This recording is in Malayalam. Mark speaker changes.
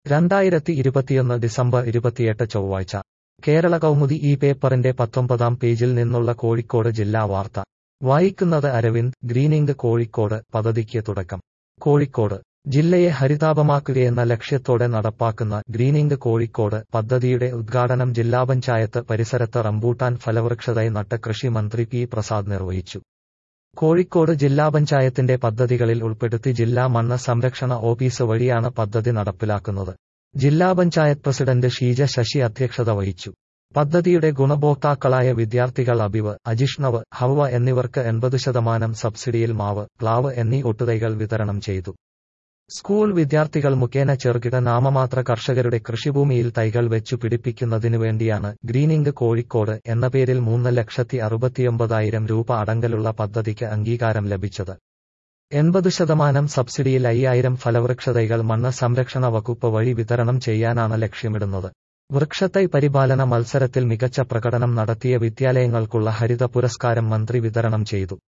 Speaker 1: രണ്ടായിരത്തി ഇരുപത്തിയൊന്ന് ഡിസംബർ ഇരുപത്തിയെട്ട് ചൊവ്വാഴ്ച കേരള കൗമുദി ഈ പേപ്പറിന്റെ പത്തൊമ്പതാം പേജിൽ നിന്നുള്ള കോഴിക്കോട് ജില്ലാ വാർത്ത വായിക്കുന്നത് അരവിന്ദ് ഗ്രീനിംഗ് കോഴിക്കോട് പദ്ധതിക്ക് തുടക്കം കോഴിക്കോട് ജില്ലയെ ഹരിതാപമാക്കുകയെന്ന ലക്ഷ്യത്തോടെ നടപ്പാക്കുന്ന ഗ്രീനിംഗ് കോഴിക്കോട് പദ്ധതിയുടെ ഉദ്ഘാടനം ജില്ലാ പഞ്ചായത്ത് പരിസരത്ത് റംബൂട്ടാൻ ഫലവൃക്ഷതൈ നട്ട് കൃഷി മന്ത്രി പി പ്രസാദ് നിർവഹിച്ചു കോഴിക്കോട് ജില്ലാ പഞ്ചായത്തിന്റെ പദ്ധതികളിൽ ഉൾപ്പെടുത്തി ജില്ലാ മണ്ണ് സംരക്ഷണ ഓഫീസ് വഴിയാണ് പദ്ധതി നടപ്പിലാക്കുന്നത് ജില്ലാ പഞ്ചായത്ത് പ്രസിഡന്റ് ഷീജ ശശി അധ്യക്ഷത വഹിച്ചു പദ്ധതിയുടെ ഗുണഭോക്താക്കളായ വിദ്യാർത്ഥികൾ അബിവ് അജിഷ്ണവ് ഹവ്വ എന്നിവർക്ക് എൺപത് ശതമാനം സബ്സിഡിയിൽ മാവ് പ്ലാവ് എന്നീ ഒട്ടുതൈകൾ വിതരണം ചെയ്തു സ്കൂൾ വിദ്യാർത്ഥികൾ മുഖേന ചെറുകിട നാമമാത്ര കർഷകരുടെ കൃഷിഭൂമിയിൽ തൈകൾ വെച്ചു പിടിപ്പിക്കുന്നതിനു വേണ്ടിയാണ് ഗ്രീനിംഗ് കോഴിക്കോട് എന്ന പേരിൽ മൂന്ന് ലക്ഷത്തി അറുപത്തിയൊമ്പതായിരം രൂപ അടങ്കലുള്ള പദ്ധതിക്ക് അംഗീകാരം ലഭിച്ചത് എൺപത് ശതമാനം സബ്സിഡിയിൽ അയ്യായിരം ഫലവൃക്ഷതൈകൾ മണ്ണ് സംരക്ഷണ വകുപ്പ് വഴി വിതരണം ചെയ്യാനാണ് ലക്ഷ്യമിടുന്നത് വൃക്ഷത്തൈ പരിപാലന മത്സരത്തിൽ മികച്ച പ്രകടനം നടത്തിയ വിദ്യാലയങ്ങൾക്കുള്ള ഹരിത പുരസ്കാരം മന്ത്രി വിതരണം ചെയ്തു